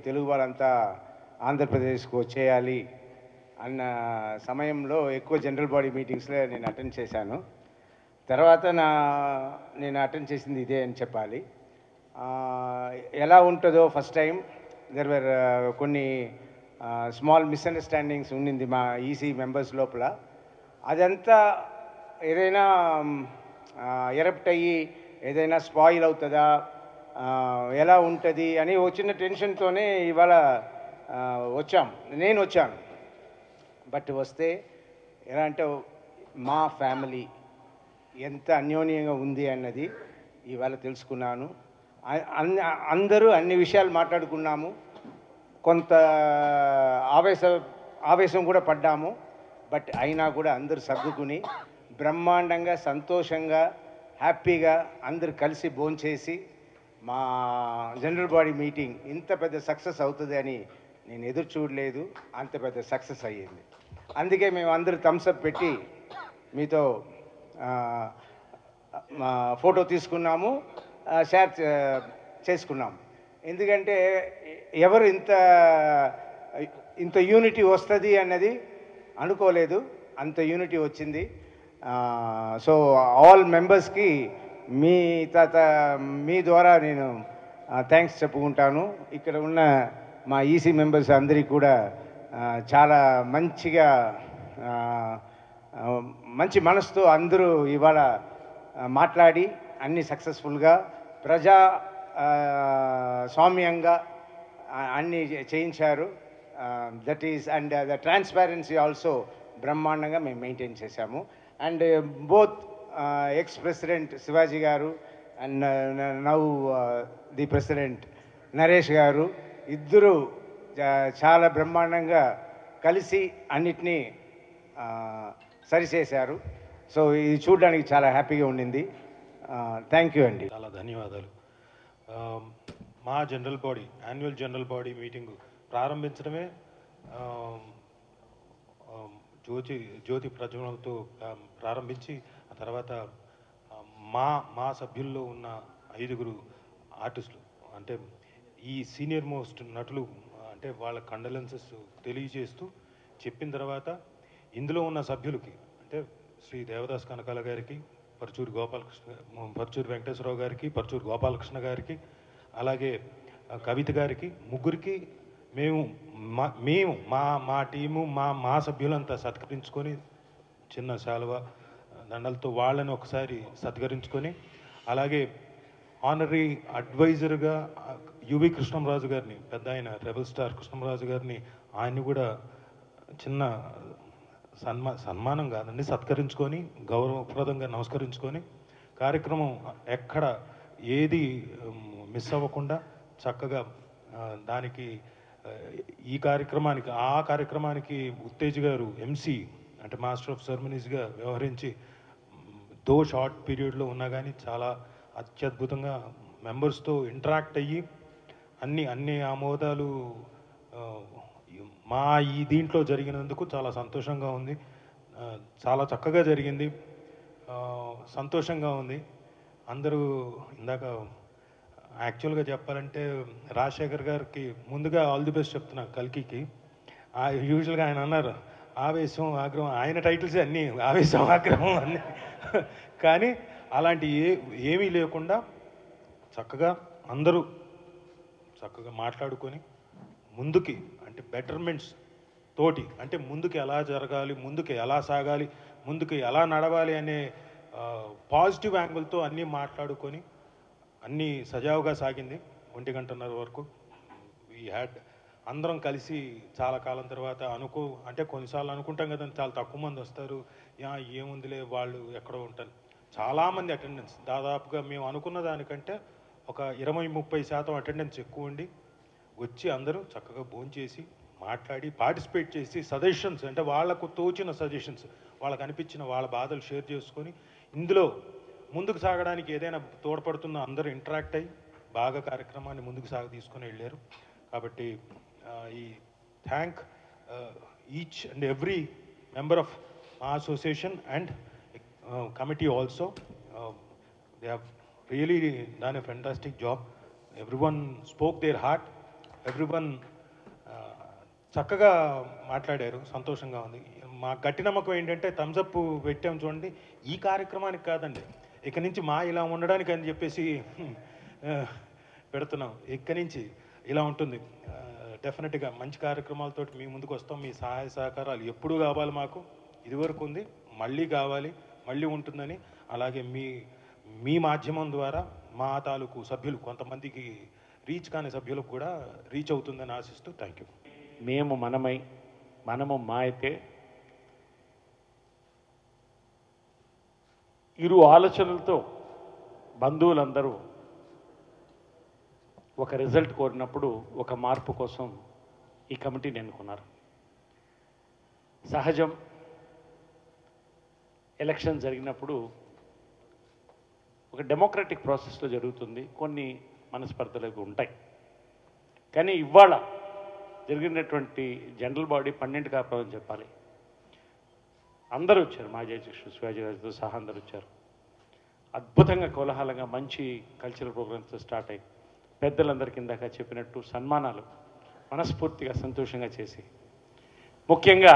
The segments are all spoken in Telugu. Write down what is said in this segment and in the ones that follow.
తెలుగు వాళ్ళంతా ఆంధ్రప్రదేశ్కు వచ్చేయాలి అన్న సమయంలో ఎక్కువ జనరల్ బాడీ మీటింగ్స్లో నేను అటెండ్ చేశాను తర్వాత నా నేను అటెండ్ చేసింది ఇదే అని చెప్పాలి ఆ, ఎలా ఉంటుందో ఫస్ట్ టైం దెర్ వర్ కొన్ని స్మాల్ మిస్అండర్స్టాండింగ్స్ ఉండింది మా ఈసీ మెంబర్స్ లోపల అదంతా ఏదైనా ఎరప్ట్ అయ్యి ఏదైనా స్పాయిల్ అవుతుందా ఆ, ఎలా ఉంటుంది అని ఓ చిన్న టెన్షన్తోనే ఇవాళ ఆ, వచ్చాం నేను వచ్చాను బట్ వస్తే ఎలా అంటే మా ఫ్యామిలీ ఎంత అన్యోన్యంగా ఉంది అన్నది ఇవాళ తెలుసుకున్నాను అ- అన్ని అందరూ అన్ని విషయాలు మాట్లాడుకున్నాము కొంత ఆవేశ ఆవేశం కూడా పడ్డాము బట్ అయినా కూడా అందరూ సర్దుకుని బ్రహ్మాండంగా సంతోషంగా హ్యాపీగా అందరు కలిసి భోంచేసి మా జనరల్ బాడీ మీటింగ్ ఇంత పెద్ద సక్సెస్ అవుతుంది అని నేను ఎదురు చూడలేదు అంత పెద్ద సక్సెస్ అయ్యింది అందుకే మేము అందరూ థమ్స్అప్ పెట్టి మీతో ఆ, మా ఫోటో తీసుకున్నాము ఆ, షేర్ చే- చేసుకున్నాము ఎందుకంటే ఎవరు ఇంత ఇంత యూనిటీ వస్తుంది అన్నది అనుకోలేదు అంత యూనిటీ వచ్చింది సో ఆల్ మెంబర్స్కి మీ తాత మీ ద్వారా నేను థ్యాంక్స్ చెప్పుకుంటాను ఇక్కడ ఉన్న మా ఈసీ మెంబర్స్ అందరికీ కూడా ఆ, చాలా మంచిగా ఆ, ఆ, మంచి మనసుతో అందరూ ఇవాళ ఆ, మాట్లాడి అన్ని సక్సెస్ఫుల్గా ప్రజా ఆ, స్వామ్యంగా ఆ, అన్ని చే- చేయించారు that is and the transparency also బ్రహ్మాండంగా మేము మెయింటైన్ చేశాము అండ్ బోత్ ఎక్స్ ప్రెసిడెంట్ శివాజీ గారు and now the president Naresh గారు ఇద్దరు చా- చాలా బ్రహ్మాండంగా కలిసి అన్నిటినీ ఆ, సరిచేశారు సో ఇది చూడడానికి చాలా హ్యాపీగా ఉండింది థ్యాంక్ యూ అండి చాలా ధన్యవాదాలు ఆ, మా general body annual general body meeting ప్రారంభించడమే ఆ, ఆ, జ్యోతి జ్యోతి ప్రజ్వలనతో ఆ, ప్రారంభించి ఆ తర్వాత ఆ, మా మా సభ్యుల్లో ఉన్న ఐదుగురు ఆర్టిస్టులు అంటే ఈ సీనియర్ మోస్ట్ నటులు ఆ, అంటే వాళ్ళ కండలెన్సెస్ తెలియజేస్తూ చెప్పిన తర్వాత ఇందులో ఉన్న సభ్యులకి అంటే శ్రీ దేవదాస్ కనకాల గారికి పరచూరి గోపాలకృష్ణ పరచూరి వెంకటేశ్వరరావు గారికి పరచూరి గోపాలకృష్ణ గారికి అలాగే ఆ, కవిత గారికి ముగ్గురికి మేము మా మేము మా మా టీము మా మా సభ్యులంతా సత్కరించుకొని చిన్న శాలువ దండలతో వాళ్ళని ఒకసారి సత్కరించుకొని అలాగే ఆనరీ అడ్వైజర్గా యువి కృష్ణంరాజు గారిని పెద్ద ఆయన రెబల్ స్టార్ కృష్ణంరాజు గారిని ఆయన్ని కూడా చిన్న సన్మా సన్మానం కాదండి సత్కరించుకొని గౌరవప్రదంగా నమస్కరించుకొని కార్యక్రమం ఎక్కడ ఏది మిస్ అవ్వకుండా చక్కగా ఆ, దానికి ఆ, ఈ కార్యక్రమానికి ఆ కార్యక్రమానికి ఉత్తేజ్ గారు ఎంసీ అంటే మాస్టర్ ఆఫ్ సెరమనీస్గా వ్యవహరించి దో షార్ట్ పీరియడ్లో ఉన్నా కానీ చాలా అత్యద్భుతంగా మెంబర్స్తో ఇంటరాక్ట్ అయ్యి అన్ని అన్ని ఆమోదాలు ఆ, మా ఈ దీంట్లో జరిగినందుకు చాలా సంతోషంగా ఉంది ఆ, చాలా చక్కగా జరిగింది ఆ, సంతోషంగా ఉంది అందరూ ఇందాక యాక్చువల్గా చెప్పాలంటే రాజశేఖర్ గారికి ముందుగా ఆల్ ది బెస్ట్ చెప్తున్నా కల్కికి యూజువల్గా ఆయన అన్నారు ఆవేశం ఆగ్రహం ఆయన టైటిల్స్ అన్నీ ఆవేశం ఆగ్రహం అన్నీ కానీ అలాంటి ఏ ఏమీ లేకుండా చక్కగా అందరూ చక్కగా మాట్లాడుకొని ముందుకి అంటే బెటర్మెంట్స్ తోటి అంటే ముందుకు ఎలా జరగాలి ముందుకు ఎలా సాగాలి ముందుకు ఎలా నడవాలి అనే పాజిటివ్ యాంగిల్తో అన్నీ మాట్లాడుకొని అన్నీ సజావుగా సాగింది ఒంటి గంటన్నర వరకు వీ హ్యాడ్ అందరం కలిసి చాలా కాలం తర్వాత అనుకో అంటే కొన్నిసార్లు అనుకుంటాం కదా చాలా తక్కువ మంది వస్తారు యా ఏముందిలే వాళ్ళు ఎక్కడో ఉంటారు చాలామంది అటెండెన్స్ దాదాపుగా మేము అనుకున్న దానికంటే ఒక ఇరవై ముప్పై శాతం అటెండెన్స్ ఎక్కువ ఉండి వచ్చి అందరూ చక్కగా భోంచేసి మాట్లాడి పార్టిసిపేట్ చేసి సజెషన్స్ అంటే వాళ్ళకు తోచిన సజెషన్స్ వాళ్ళకు అనిపించిన వాళ్ళ బాధలు షేర్ చేసుకొని ఇందులో ముందుకు సాగడానికి ఏదైనా తోడ్పడుతుందో అందరూ ఇంటరాక్ట్ అయ్యి బాగా కార్యక్రమాన్ని ముందుకు సాగ తీసుకొని వెళ్ళారు కాబట్టి ఆ, ఈ thank each and every member of మా association and committee also they have really done a fantastic job every one spoke their heart everyone చక్కగా మాట్లాడారు సంతోషంగా ఉంది మా గట్టి నమ్మకం ఏంటంటే థమ్స్అప్ పెట్టాం చూడండి ఈ కార్యక్రమానికి కాదండి ఇక నుంచి మా ఇలా ఉండడానికి అని చెప్పేసి ఆ, పెడుతున్నాం ఇక్కడి నుంచి ఇలా ఉంటుంది డెఫినెట్గా మంచి కార్యక్రమాలతో మీ ముందుకు వస్తాం మీ సహాయ సహకారాలు ఎప్పుడూ కావాలి మాకు ఇదివరకు ఉంది మళ్ళీ కావాలి మళ్ళీ ఉంటుందని అలాగే మీ మీ మాధ్యమం ద్వారా మా తాలూకు సభ్యులు కొంతమందికి రీచ్ కాని సభ్యులకు కూడా రీచ్ అవుతుందని ఆశిస్తూ థ్యాంక్ యూ మేము మనమై మనము మా అయితే ఇరు ఆలోచనలతో బంధువులందరూ ఒక రిజల్ట్ కోరినప్పుడు ఒక మార్పు కోసం ఈ కమిటీని ఎన్నుకున్నారు సహజం ఎలక్షన్ జరిగినప్పుడు ఒక డెమోక్రటిక్ ప్రాసెస్లో జరుగుతుంది కొన్ని మనస్పర్ధలు ఉంటాయి కానీ ఇవాళ జరిగినటువంటి జనరల్ బాడీ పన్నెండు కాపురం చెప్పాలి అందరూ వచ్చారు మాజీ అధ్యక్షుడు శివాజీరాజుతో సహా అందరూ వచ్చారు అద్భుతంగా కోలాహలంగా మంచి కల్చరల్ ప్రోగ్రామ్స్తో స్టార్ట్ అయ్యి పెద్దలందరికీ ఇందాక చెప్పినట్టు సన్మానాలు మనస్ఫూర్తిగా సంతోషంగా చేసి ముఖ్యంగా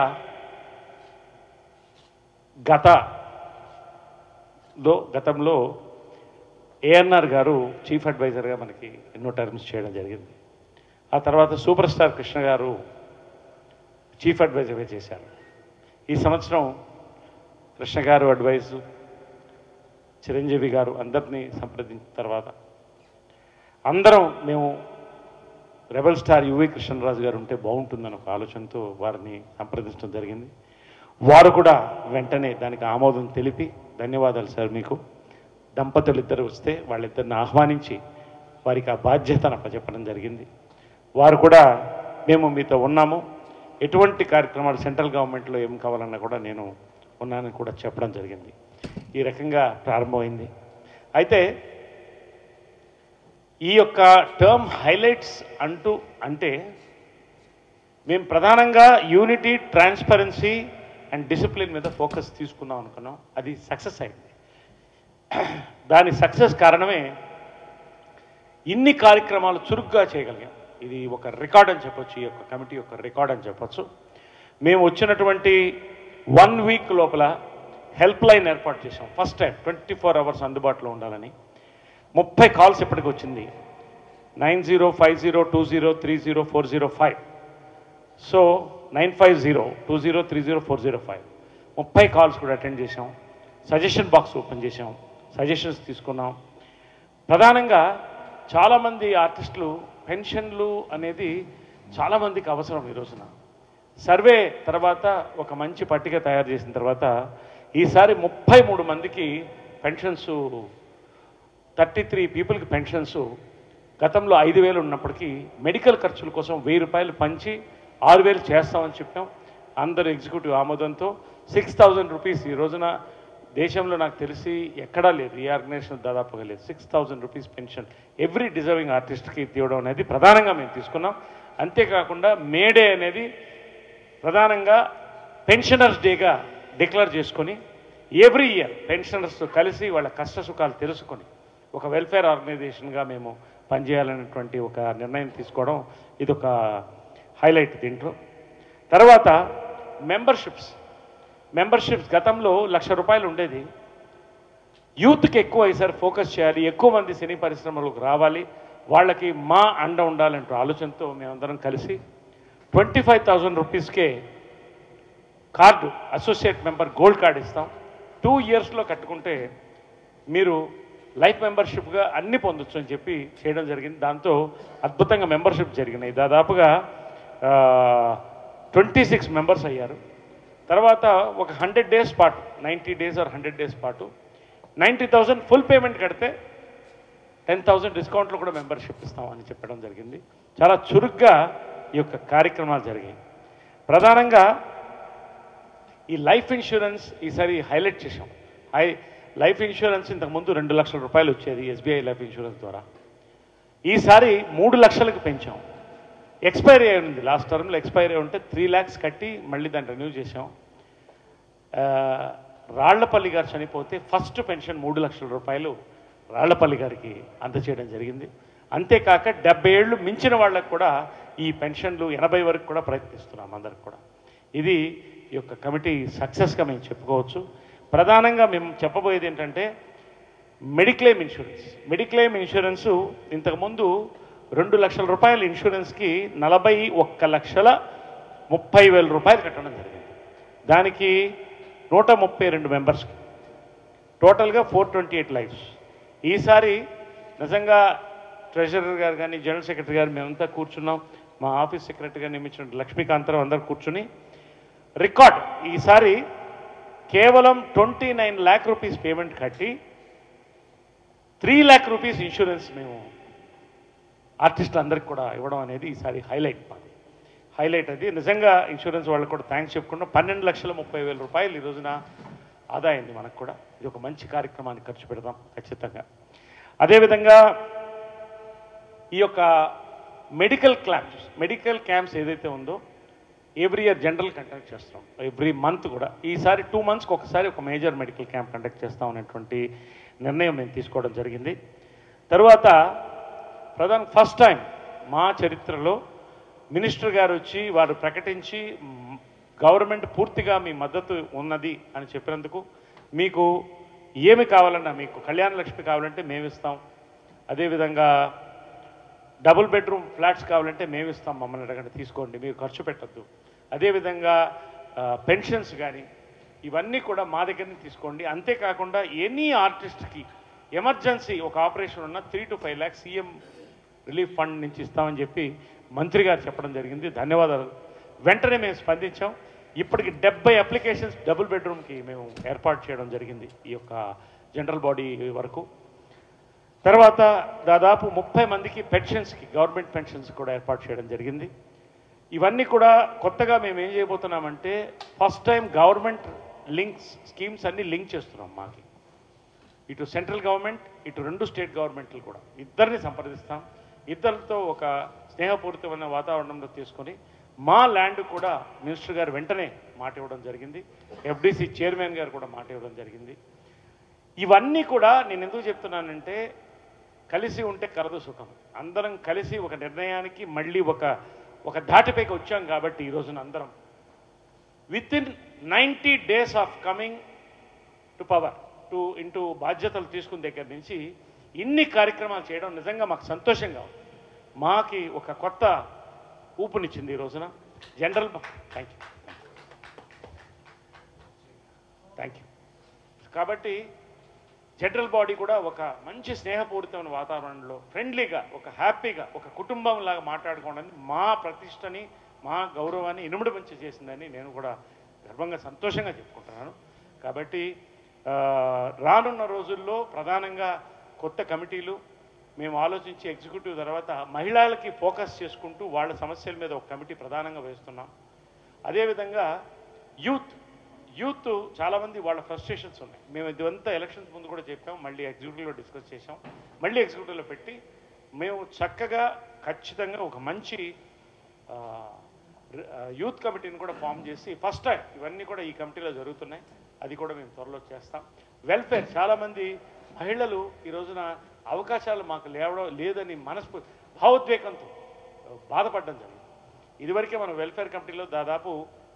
గతలో గతంలో ఏఎన్ఆర్ గారు చీఫ్ అడ్వైజర్గా మనకి ఎన్నో టర్మ్స్ చేయడం జరిగింది ఆ తర్వాత సూపర్ స్టార్ కృష్ణ గారు చీఫ్ అడ్వైజర్గా చేశారు ఈ సంవత్సరం కృష్ణ గారు అడ్వైజు చిరంజీవి గారు అందరినీ సంప్రదించిన తర్వాత అందరం మేము రెబల్ స్టార్ యువి కృష్ణరాజు గారు ఉంటే బాగుంటుందని ఒక ఆలోచనతో వారిని సంప్రదించడం జరిగింది వారు కూడా వెంటనే దానికి ఆమోదం తెలిపి ధన్యవాదాలు సార్ మీకు దంపతులు ఇద్దరు వస్తే వాళ్ళిద్దరిని ఆహ్వానించి వారికి ఆ బాధ్యతను అప్పచెప్పడం జరిగింది వారు కూడా మేము మీతో ఉన్నాము ఎటువంటి కార్యక్రమాలు సెంట్రల్ గవర్నమెంట్లో ఏం కావాలన్నా కూడా నేను ఉన్నానని కూడా చెప్పడం జరిగింది ఈ రకంగా ప్రారంభమైంది అయితే ఈ యొక్క టర్మ్ హైలైట్స్ అంటూ అంటే మేము ప్రధానంగా యూనిటీ ట్రాన్స్పరెన్సీ అండ్ డిసిప్లిన్ మీద ఫోకస్ తీసుకుందాం అనుకున్నాం అది సక్సెస్ అయింది దాని సక్సెస్ కారణమే ఇన్ని కార్యక్రమాలు చురుగ్గా చేయగలిగాం ఇది ఒక రికార్డ్ అని చెప్పొచ్చు ఈ యొక్క కమిటీ యొక్క రికార్డ్ అని చెప్పొచ్చు మేము వచ్చినటువంటి వన్ వీక్ లోపల హెల్ప్ లైన్ ఏర్పాటు చేసాం first time twenty four hours అందుబాటులో ఉండాలని ముప్పై కాల్స్ ఇప్పటికి వచ్చింది nine zero five zero two zero three zero four zero five so nine five zero two zero three zero four zero five ముప్పై కాల్స్ కూడా అటెండ్ చేసాం సజెషన్ బాక్స్ ఓపెన్ చేసాం సజెషన్స్ తీసుకున్నాం ప్రధానంగా చాలామంది ఆర్టిస్టులు పెన్షన్లు అనేది చాలామందికి అవసరం ఈ రోజున సర్వే తర్వాత ఒక మంచి పట్టిక తయారు చేసిన తర్వాత ఈసారి ముప్పై మూడు మందికి పెన్షన్స్ థర్టీ త్రీ పీపుల్కి పెన్షన్స్ గతంలో ఐదు వేలు ఉన్నప్పటికీ మెడికల్ ఖర్చుల కోసం వెయ్యి రూపాయలు పంచి ఆరు వేలు చేస్తామని చెప్పాం అందరు ఎగ్జిక్యూటివ్ ఆమోదంతో సిక్స్ థౌజండ్ రూపీస్ ఈ రోజున దేశంలో నాకు తెలిసి ఎక్కడా లేదు ఈ ఆర్గనైజేషన్ దాదాపుగా లేదు six thousand rupees pension every deserving ఆర్టిస్ట్కి తీయడం అనేది ప్రధానంగా మేము తీసుకున్నాం అంతేకాకుండా మేడే అనేది ప్రధానంగా పెన్షనర్స్ డేగా డిక్లేర్ చేసుకొని ఎవ్రీ ఇయర్ పెన్షనర్స్తో కలిసి వాళ్ళ కష్ట సుఖాలు తెలుసుకొని ఒక వెల్ఫేర్ ఆర్గనైజేషన్గా మేము పనిచేయాలనేటువంటి ఒక నిర్ణయం తీసుకోవడం ఇది ఒక హైలైట్ దీంట్లో తర్వాత మెంబర్షిప్స్ మెంబర్షిప్స్ గతంలో లక్ష రూపాయలు ఉండేది యూత్కి ఎక్కువ ఈసారి ఫోకస్ చేయాలి ఎక్కువ మంది సినీ పరిశ్రమలకు రావాలి వాళ్ళకి మా అండ ఉండాలంటే ఆలోచనతో మేమందరం కలిసి ట్వంటీ ఫైవ్ థౌజండ్ రూపీస్కే card associate member gold card ఇస్తాం టూ ఇయర్స్లో కట్టుకుంటే మీరు లైఫ్ మెంబర్షిప్గా అన్ని పొందొచ్చు అని చెప్పి చేయడం జరిగింది దాంతో అద్భుతంగా మెంబర్షిప్ జరిగినాయి దాదాపుగా ట్వంటీ సిక్స్ మెంబర్స్ అయ్యారు తర్వాత ఒక హండ్రెడ్ డేస్ పాటు ninety days or hundred days పాటు నైంటీ థౌజండ్ ఫుల్ పేమెంట్ కడితే టెన్ థౌజండ్ డిస్కౌంట్లో కూడా మెంబర్షిప్ ఇస్తామని చెప్పడం జరిగింది చాలా చురుగ్గా ఈ యొక్క కార్యక్రమాలు జరిగాయి ప్రధానంగా ఈ లైఫ్ ఇన్సూరెన్స్ ఈసారి హైలైట్ చేశాం హై లైఫ్ ఇన్సూరెన్స్ ఇంతకుముందు రెండు లక్షల రూపాయలు వచ్చేది ఎస్బీఐ లైఫ్ ఇన్సూరెన్స్ ద్వారా ఈసారి మూడు లక్షలకు పెంచాం ఎక్స్పైరీ అయి ఉంది లాస్ట్ టర్మ్లో ఎక్స్పైరీ ఉంటే త్రీ ల్యాక్స్ కట్టి మళ్ళీ దాన్ని రెన్యూ చేసాం ఆ, రాళ్లపల్లి గారు చనిపోతే ఫస్ట్ పెన్షన్ మూడు లక్షల రూపాయలు రాళ్లపల్లి గారికి అందచేయడం జరిగింది అంతేకాక డెబ్బై ఏళ్ళు మించిన వాళ్ళకు కూడా ఈ పెన్షన్లు ఎనభై వరకు కూడా ప్రయత్నిస్తున్నాం అందరికి కూడా ఇది ఈ యొక్క కమిటీ సక్సెస్గా మేము చెప్పుకోవచ్చు ప్రధానంగా మేము చెప్పబోయేది ఏంటంటే మెడిక్లెయిమ్ ఇన్సూరెన్స్ మెడిక్లెయిమ్ ఇన్సూరెన్సు ఇంతకుముందు రెండు లక్షల రూపాయల ఇన్సూరెన్స్కి నలభై ఒక్క లక్షల ముప్పై వేల రూపాయలు కట్టడం జరిగింది దానికి నూట ముప్పై రెండు మెంబర్స్కి టోటల్గా ఫోర్ ట్వంటీ ఎయిట్ లైఫ్స్ ఈసారి నిజంగా ట్రెజరర్ గారు కానీ జనరల్ సెక్రటరీ గారు మేమంతా కూర్చున్నాం మా ఆఫీస్ సెక్రటరీ గారు నియమించిన లక్ష్మీకాంతరావు అందరు కూర్చుని రికార్డ్ ఈసారి కేవలం twenty nine lakh rupees payment కట్టి త్రీ ల్యాక్ రూపీస్ ఇన్సూరెన్స్ మేము ఆర్టిస్టులు అందరికి కూడా ఇవ్వడం అనేది ఈసారి హైలైట్ మాది హైలైట్ అది నిజంగా ఇన్సూరెన్స్ వాళ్ళకి కూడా థ్యాంక్స్ చెప్పుకున్నాం పన్నెండు లక్షల ముప్పై వేల రూపాయలు ఈ రోజున ఆదా అయింది మనకు కూడా ఇది ఒక మంచి కార్యక్రమాన్ని ఖర్చు పెడదాం ఖచ్చితంగా అదేవిధంగా ఈ యొక్క మెడికల్ క్యాంప్స్ మెడికల్ క్యాంప్స్ ఏదైతే ఉందో ఎవ్రీ ఇయర్ జనరల్ కండక్ట్ చేస్తాం ఎవ్రీ మంత్ కూడా ఈసారి టూ మంత్స్కి ఒకసారి ఒక మేజర్ మెడికల్ క్యాంప్ కండక్ట్ చేస్తాం అనేటువంటి నిర్ణయం మేము తీసుకోవడం జరిగింది తర్వాత ప్రధాన ఫస్ట్ టైం మా చరిత్రలో మినిస్టర్ గారు వచ్చి వారు ప్రకటించి మ్, గవర్నమెంట్ పూర్తిగా మీ మద్దతు ఉన్నది అని చెప్పినందుకు మీకు ఏమి కావాలన్నా మీకు కళ్యాణ లక్ష్మి కావాలంటే మేము ఇస్తాం అదేవిధంగా డబుల్ బెడ్రూమ్ ఫ్లాట్స్ కావాలంటే మేము ఇస్తాం మమ్మల్ని అడగండి తీసుకోండి మీరు ఖర్చు పెట్టద్దు అదేవిధంగా ఆ, పెన్షన్స్ కానీ ఇవన్నీ కూడా మా దగ్గర నుంచి తీసుకోండి అంతేకాకుండా ఎనీ ఆర్టిస్ట్కి ఎమర్జెన్సీ ఒక ఆపరేషన్ ఉన్న three to five lakhs CM relief fund నుంచి ఇస్తామని చెప్పి మంత్రి గారు చెప్పడం జరిగింది ధన్యవాదాలు వెంటనే మేము స్పందించాం ఇప్పటికి డెబ్బై అప్లికేషన్స్ డబుల్ బెడ్రూమ్కి మేము ఏర్పాటు చేయడం జరిగింది ఈ యొక్క జనరల్ బాడీ వరకు తర్వాత దాదాపు ముప్పై మందికి పెన్షన్స్కి గవర్నమెంట్ పెన్షన్స్ కూడా ఏర్పాటు చేయడం జరిగింది ఇవన్నీ కూడా కొత్తగా మేము ఏం చేయబోతున్నామంటే first time government links schemes అన్ని లింక్ చేస్తున్నాం మాకి ఇటు సెంట్రల్ గవర్నమెంట్ ఇటు రెండు స్టేట్ గవర్నమెంట్లు కూడా ఇద్దరిని సంప్రదిస్తాం ఇద్దరితో ఒక స్నేహపూరితమైన వాతావరణంలో తీసుకొని మా ల్యాండ్ కూడా మినిస్టర్ గారు వెంటనే మాట ఇవ్వడం జరిగింది ఎఫ్డిసి చైర్మన్ గారు కూడా మాట ఇవ్వడం జరిగింది ఇవన్నీ కూడా నేను ఎందుకు చెప్తున్నానంటే కలిసి ఉంటే కలదు సుఖం అందరం కలిసి ఒక నిర్ణయానికి మళ్ళీ ఒక ఒక ధాటిపైకి వచ్చాం కాబట్టి ఈ రోజున అందరం within ninety days of coming to power to into బాధ్యతలు తీసుకున్న దగ్గర నుంచి ఇన్ని కార్యక్రమాలు చేయడం నిజంగా మాకు సంతోషంగా ఉంది మాకి ఒక కొత్త ఊపునిచ్చింది ఈ రోజున general thank you thank you కాబట్టి జనరల్ బాడీ కూడా ఒక మంచి స్నేహపూరితమైన వాతావరణంలో ఫ్రెండ్లీగా ఒక హ్యాపీగా ఒక కుటుంబం లాగా మాట్లాడుకోవడానికి మా ప్రతిష్టని మా గౌరవాన్ని ఇనుముడు మంచి చేసిందని నేను కూడా గర్వంగా సంతోషంగా చెప్పుకుంటున్నాను కాబట్టి ఆ, రానున్న రోజుల్లో ప్రధానంగా కొత్త కమిటీలు మేము ఆలోచించి ఎగ్జిక్యూటివ్ తర్వాత మహిళలకి ఫోకస్ చేసుకుంటూ వాళ్ళ సమస్యల మీద ఒక కమిటీ ప్రధానంగా వేస్తున్నాం అదేవిధంగా యూత్ యూత్ చాలామంది వాళ్ళ ఫ్రస్ట్రేషన్స్ ఉన్నాయి మేము ఇదంతా ఎలక్షన్స్ ముందు కూడా చెప్పాం మళ్ళీ ఎగ్జిక్యూటివ్లో డిస్కస్ చేసాం మళ్ళీ ఎగ్జిక్యూటివ్లో పెట్టి మేము చక్కగా ఖచ్చితంగా ఒక మంచి ఆ, ర- ఆ, యూత్ కమిటీని కూడా ఫామ్ చేసి ఫస్ట్ టైం ఇవన్నీ కూడా ఈ కమిటీలో జరుగుతున్నాయి అది కూడా మేము త్వరలో చేస్తాం వెల్ఫేర్ చాలామంది మహిళలు ఈ రోజున అవకాశాలు మాకు లేవడం లేదని మనస్ఫూ భావోద్వేగంతో బాధపడడం జరిగింది ఇదివరకే మనం వెల్ఫేర్ కమిటీలో దాదాపు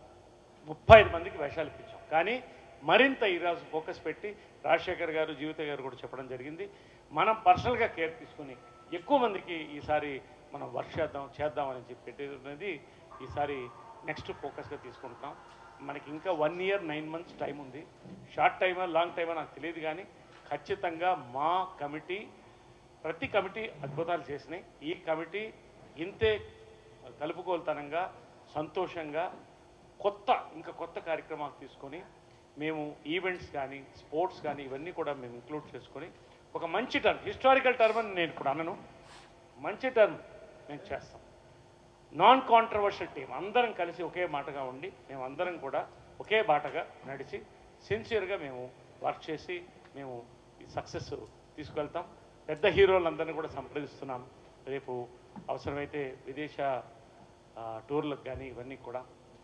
ముప్పై ఐదు మందికి వేషాలు ఇప్పించాం కానీ మరింత ఈరోజు ఫోకస్ పెట్టి రాజశేఖర్ గారు జీవిత గారు కూడా చెప్పడం జరిగింది మనం పర్సనల్గా కేర్ తీసుకుని ఎక్కువ మందికి ఈసారి మనం వర్క్ చేద్దాం చేద్దామని చెప్పి పెట్టేది ఈసారి నెక్స్ట్ ఫోకస్గా తీసుకుంటాం మనకి ఇంకా one year nine months time ఉంది షార్ట్ టైమా లాంగ్ టైమా నాకు తెలియదు కానీ ఖచ్చితంగా మా కమిటీ ప్రతి కమిటీ అద్భుతాలు చేసినాయి ఈ కమిటీ ఇంతే కలుపుకోలుతనంగా సంతోషంగా కొత్త ఇంకా కొత్త కార్యక్రమాలు తీసుకొని మేము ఈవెంట్స్ కానీ స్పోర్ట్స్ కానీ ఇవన్నీ కూడా మేము ఇంక్లూడ్ చేసుకొని ఒక మంచి టర్మ్ హిస్టారికల్ టర్మ్ అని నేను ఇప్పుడు అనను మంచి టర్మ్ మేము చేస్తాం నాన్ కాంట్రవర్షియల్ టీం అందరం కలిసి ఒకే మాటగా ఉండి మేము అందరం కూడా ఒకే బాటగా నడిచి సిన్సియర్గా మేము వర్క్ చేసి మేము ఈ సక్సెస్ తీసుకెళ్తాం పెద్ద హీరోలందరినీ కూడా సంప్రదిస్తున్నాం రేపు అవసరమైతే విదేశ ఆ, టూర్లకు కానీ ఇవన్నీ కూడా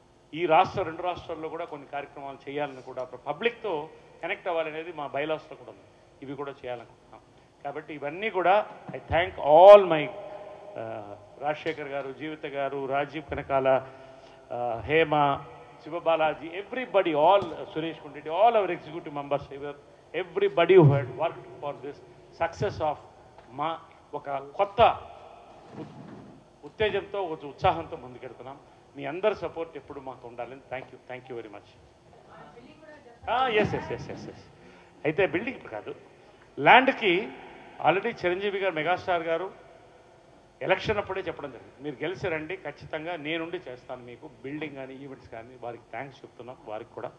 ఈ రాష్ట్ర రెండు రాష్ట్రాల్లో కూడా కొన్ని కార్యక్రమాలు చేయాలని కూడా పబ్లిక్తో కనెక్ట్ అవ్వాలనేది మా బైలాస్లో కూడా ఉంది ఇవి కూడా చేయాలనుకుంటున్నాం కాబట్టి ఇవన్నీ కూడా I thank all my Rajasekhar గారు జీవిత గారు Rajeev Kanakala Hema Sivabalaji everybody all Suresh Kunti all our executive members ever everybody who had work for this success of మా ఒక కొత్త ఉత్- ఉత్తేజంతో ఒక ఉత్సాహంతో ముందుకెడుతున్నాం మీ అందరి సపోర్ట్ ఎప్పుడు మాకు ఉండాలని thank you thank you very much yes yes yes yes yes అయితే బిల్డింగ్ ఇప్పుడు కాదు ల్యాండ్కి ఆల్రెడీ చిరంజీవి గారు మెగాస్టార్ గారు ఎలక్షన్ అప్పుడే చెప్పడం జరిగింది మీరు గెలిచారండి ఖచ్చితంగా నేనుండి చేస్తాను మీకు బిల్డింగ్ కానీ ఈవెంట్స్ కానీ వారికి థ్యాంక్స్ చెప్తున్నాం వారికి కూడా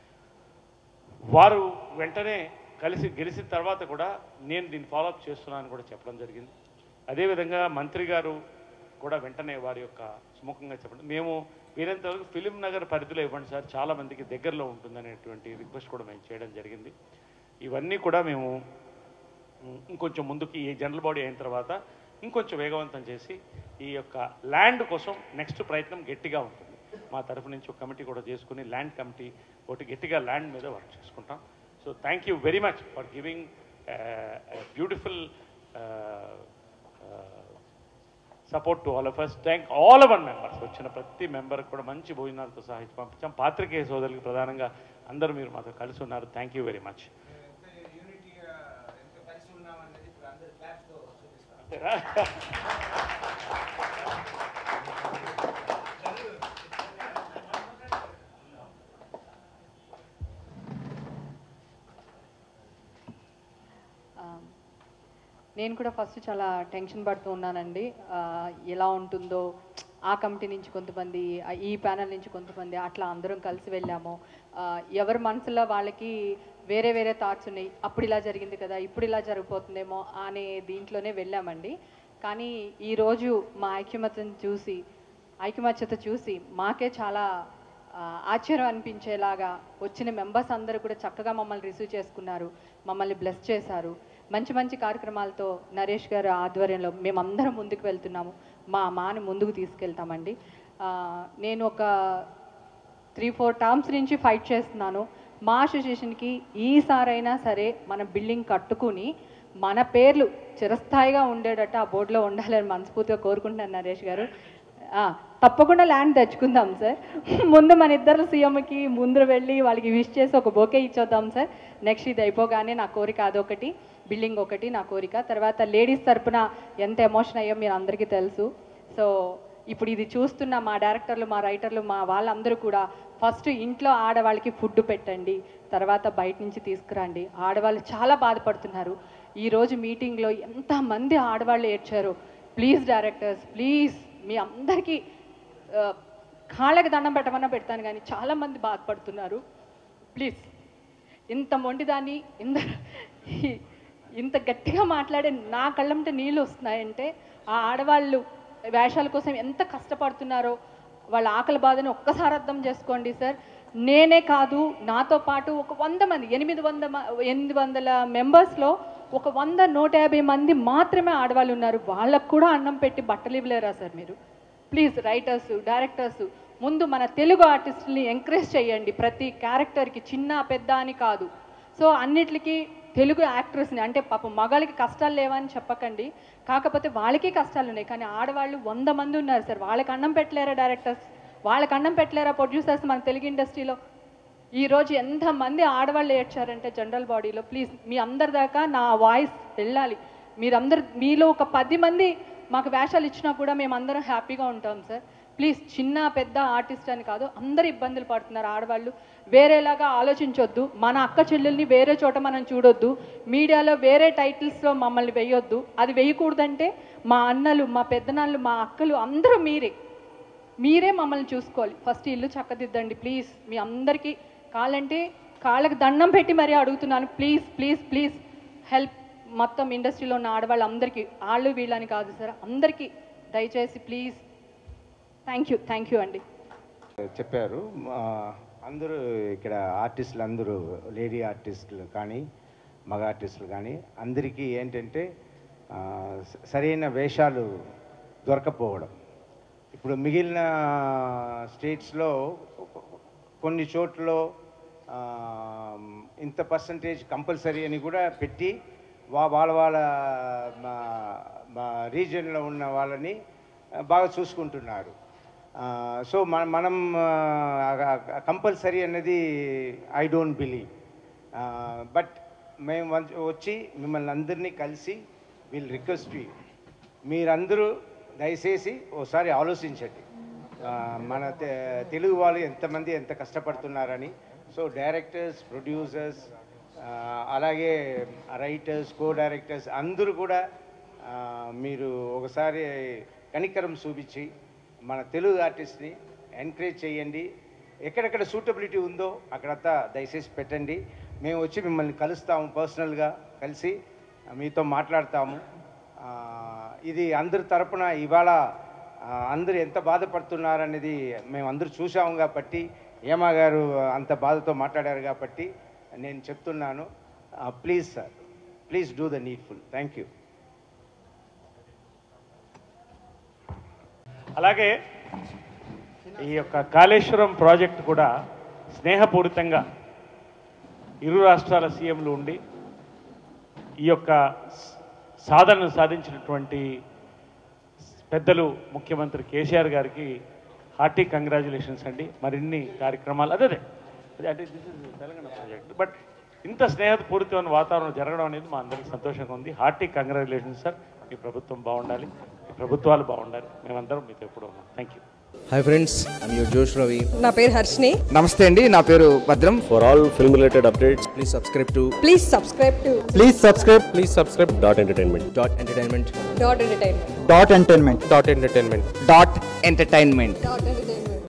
వారు వెంటనే కలిసి గెలిచిన తర్వాత కూడా నేను దీన్ని ఫాలోఅప్ చేస్తున్నానని కూడా చెప్పడం జరిగింది అదేవిధంగా మంత్రి గారు కూడా వెంటనే వారి యొక్క సుముఖంగా చెప్పడం మేము వీరంత వరకు ఫిలిం నగర్ పరిధిలో ఇవ్వండి సార్ చాలా మందికి దగ్గరలో ఉంటుందనేటువంటి రిక్వెస్ట్ కూడా మేము చేయడం జరిగింది ఇవన్నీ కూడా మేము ఉమ్, ఇంకొంచెం ముందుకు ఈ జనరల్ బాడీ అయిన తర్వాత ఇంకొంచెం వేగవంతం చేసి ఈ యొక్క ల్యాండ్ కోసం నెక్స్ట్ ప్రయత్నం గట్టిగా ఉంటుంది మా తరఫు నుంచి ఒక కమిటీ కూడా చేసుకుని ల్యాండ్ కమిటీ ఒకటి గట్టిగా ల్యాండ్ మీద వర్క్ చేసుకుంటాం so thank you very much for giving beautiful support to all of us thank all our members వచ్చిన ప్రతి మెంబర్ కూడా మంచి భోజనాలతో సహా ఇచ్చి పంపించాం పాత్రికేయ సోదరులకు ప్రధానంగా అందరూ మీరు మాతో కలిసి ఉన్నారు థ్యాంక్ యూ వెరీ మచ్ ఆ, నేను కూడా ఫస్ట్ చాలా టెన్షన్ పడుతూ ఉన్నానండి ఆ, ఎలా ఉంటుందో ఆ కమిటీ నుంచి కొంతమంది ఆ, ఈ ప్యానల్ నుంచి కొంతమంది అట్లా అందరం కలిసి వెళ్ళాము ఆ, ఎవరి మనసులో వాళ్ళకి వేరే వేరే థాట్స్ ఉన్నాయి అప్పుడు ఇలా జరిగింది కదా ఇప్పుడు ఇలా జరిగిపోతుందేమో అనే దీంట్లోనే వెళ్ళామండి కానీ ఈరోజు మా ఐక్యమత్యం చూసి ఐకమత్యత చూసి మాకే చాలా ఆ, ఆశ్చర్యం అనిపించేలాగా వచ్చిన మెంబర్స్ అందరూ కూడా చక్కగా మమ్మల్ని రిసీవ్ చేసుకున్నారు మమ్మల్ని బ్లెస్ చేశారు మంచి మంచి కార్యక్రమాలతో నరేష్ గారు ఆధ్వర్యంలో మేమందరం ముందుకు వెళ్తున్నాము మా మాని ముందుకు తీసుకెళ్తామండి ఆ, నేను ఒక త్రీ ఫోర్ టర్మ్స్ నుంచి ఫైట్ చేస్తున్నాను మా అసోసియేషన్కి ఈసారైనా సరే మన బిల్డింగ్ కట్టుకుని మన పేర్లు చిరస్థాయిగా ఉండేటట్టు ఆ బోర్డులో ఉండాలని మనస్ఫూర్తిగా కోరుకుంటున్నాను నరేష్ గారు ఆ, తప్పకుండా ల్యాండ్ తెచ్చుకుందాం సార్ ముందు మన ఇద్దరు సీఎంకి ముందు వెళ్ళి వాళ్ళకి విష్ చేసి ఒక బోకే ఇచ్చొద్దాం సార్ నెక్స్ట్ ఇది అయిపోగానే నా కోరిక అదొకటి బిల్డింగ్ ఒకటి నా కోరిక తర్వాత లేడీస్ తరపున ఎంత ఎమోషన్ అయ్యో మీరు అందరికీ తెలుసు సో ఇప్పుడు ఇది చూస్తున్న మా డైరెక్టర్లు మా రైటర్లు మా వాళ్ళందరూ కూడా ఫస్ట్ ఇంట్లో ఆడవాళ్ళకి ఫుడ్ పెట్టండి తర్వాత బయట నుంచి తీసుకురండి ఆడవాళ్ళు చాలా బాధపడుతున్నారు ఈరోజు మీటింగ్లో ఎంతమంది ఆడవాళ్ళు ఏడ్చారు ప్లీజ్ డైరెక్టర్స్ ప్లీజ్ మీ అందరికీ ఆ, కాళ్ళకి దండం పెట్టమన్నా పెడతాను కానీ చాలామంది బాధపడుతున్నారు ప్లీజ్ ఇంత మొండిదాన్ని ఇంత ఇంత గట్టిగా మాట్లాడే నా కళ్ళంటే నీళ్ళు వస్తున్నాయంటే ఆ ఆడవాళ్ళు వేషాల కోసం ఎంత కష్టపడుతున్నారో వాళ్ళ ఆకలి బాధని ఒక్కసారి అర్థం చేసుకోండి సార్ నేనే కాదు నాతో పాటు ఒక వంద మంది ఎనిమిది వంద మ- ఎనిమిది వందల మెంబర్స్లో ఒక వంద నూట యాభై మంది మాత్రమే ఆడవాళ్ళు ఉన్నారు వాళ్ళకు కూడా అన్నం పెట్టి బట్టలు ఇవ్వలేరా సార్ మీరు ప్లీజ్ రైటర్స్ డైరెక్టర్స్ ముందు మన తెలుగు ఆర్టిస్టుల్ని ఎంకరేజ్ చేయండి ప్రతి క్యారెక్టర్కి చిన్న పెద్ద అని కాదు సో అన్నిటికీ తెలుగు యాక్టర్స్ని అంటే పాపం మగాళ్ళకి కష్టాలు లేవని చెప్పకండి కాకపోతే వాళ్ళకి కష్టాలు ఉన్నాయి కానీ ఆడవాళ్ళు వంద మంది ఉన్నారు సార్ వాళ్ళకి అన్నం పెట్టలేరా డైరెక్టర్స్ వాళ్ళకి అన్నం పెట్టలేరా ప్రొడ్యూసర్స్ మన తెలుగు ఇండస్ట్రీలో ఈరోజు ఎంతమంది ఆడవాళ్ళు ఏడ్చారంటే జనరల్ బాడీలో ప్లీజ్ మీ అందరి దాకా నా వాయిస్ వెళ్ళాలి మీరందరు మీలో ఒక పది మంది మాకు వేషాలు ఇచ్చినా కూడా మేము అందరం హ్యాపీగా ఉంటాం సార్ ప్లీజ్ చిన్న పెద్ద ఆర్టిస్ట్ అని కాదు అందరు ఇబ్బందులు పడుతున్నారు ఆడవాళ్ళు వేరేలాగా ఆలోచించొద్దు మన అక్క చెల్లెల్ని వేరే చోట మనం చూడొద్దు మీడియాలో వేరే టైటిల్స్లో మమ్మల్ని వేయొద్దు అది వేయకూడదంటే మా అన్నలు మా పెద్దనాన్నలు మా అక్కలు అందరూ మీరే మీరే మమ్మల్ని చూసుకోవాలి ఫస్ట్ ఇల్లు చక్కదిద్దండి ప్లీజ్ మీ అందరికీ కావాలంటే కాళ్ళకి దండం పెట్టి మరీ అడుగుతున్నాను ప్లీజ్ ప్లీజ్ ప్లీజ్ హెల్ప్ మొత్తం ఇండస్ట్రీలో ఉన్న ఆడవాళ్ళందరికీ వాళ్ళు వీళ్ళని కాదు సార్ అందరికీ దయచేసి please thank you thank you అండి చెప్పారు ఆ, అందరూ ఇక్కడ ఆర్టిస్టులు అందరూ లేడీ ఆర్టిస్టులు కానీ మగ ఆర్టిస్టులు కానీ అందరికీ ఏంటంటే ఆ, స- సరైన వేషాలు దొరకపోవడం ఇప్పుడు మిగిలిన స్టేట్స్లో కొన్ని చోట్ల ఇంత పర్సంటేజ్ కంపల్సరీ అని కూడా పెట్టి వా వాళ్ళ వాళ్ళ మా మా రీజియన్లో ఉన్న వాళ్ళని ఆ, బాగా చూసుకుంటున్నారు సో మన మనం కంపల్సరీ అనేది ఐ డోంట్ బిలీవ్ బట్ మేము వన్- వచ్చి మిమ్మల్ని అందరినీ కలిసి వీల్ రిక్వెస్ట్ యూ మీరందరూ దయచేసి ఓసారి ఆలోచించండి ఆ, మన తె- తెలుగు వాళ్ళు ఎంతమంది ఎంత కష్టపడుతున్నారని సో డైరెక్టర్స్ ప్రొడ్యూసర్స్ అలాగే రైటర్స్ కో డైరెక్టర్స్ అందరూ కూడా ఆ, మీరు ఒకసారి కనికరం చూపించి మన తెలుగు ఆర్టిస్ట్ని ఎంకరేజ్ చేయండి ఎక్కడెక్కడ సూటబిలిటీ ఉందో అక్కడంతా దయచేసి పెట్టండి మేము వచ్చి మిమ్మల్ని కలుస్తాము పర్సనల్గా కలిసి మీతో మాట్లాడతాము ఆ, ఇది అందరి తరపున ఇవాళ ఆ, అందరూ ఎంత బాధపడుతున్నారనేది మేము అందరూ చూసాము కాబట్టి ఏమా గారు అంత బాధతో మాట్లాడారు కాబట్టి నేను చెప్తున్నాను please sir please do the needful thank you అలాగే ఈ యొక్క కాళేశ్వరం ప్రాజెక్ట్ కూడా స్నేహపూరితంగా ఇరు రాష్ట్రాల సీఎంలు ఉండి ఈ యొక్క స- సాధనను సాధించినటువంటి పెద్దలు ముఖ్యమంత్రి కేసీఆర్ గారికి హార్టీ కంగ్రాచులేషన్స్ అండి మరిన్ని కార్యక్రమాలు అదే అదే అదే అంటే this is Telangana project but ఇంత స్నేహపూరితమైన వాతావరణం జరగడం అనేది మా అందరికీ సంతోషంగా ఉంది హార్టీ కంగ్రాచులేషన్స్ సార్ మీ ప్రభుత్వం బాగుండాలి మీ ప్రభుత్వాలు బాగుండాలి మేమందరం మీతో ఎప్పుడు ఉన్నాం thank you hi friends I'm your Josh Ravi నా పేరు హర్షిని నమస్తే అండి నా పేరు భద్రం For all film related updates, please subscribe to please subscribe to please subscribe please subscribe dot entertainment. Dot entertainment dot entertainment dot entertainment dot entertainment dot entertainment dot entertainment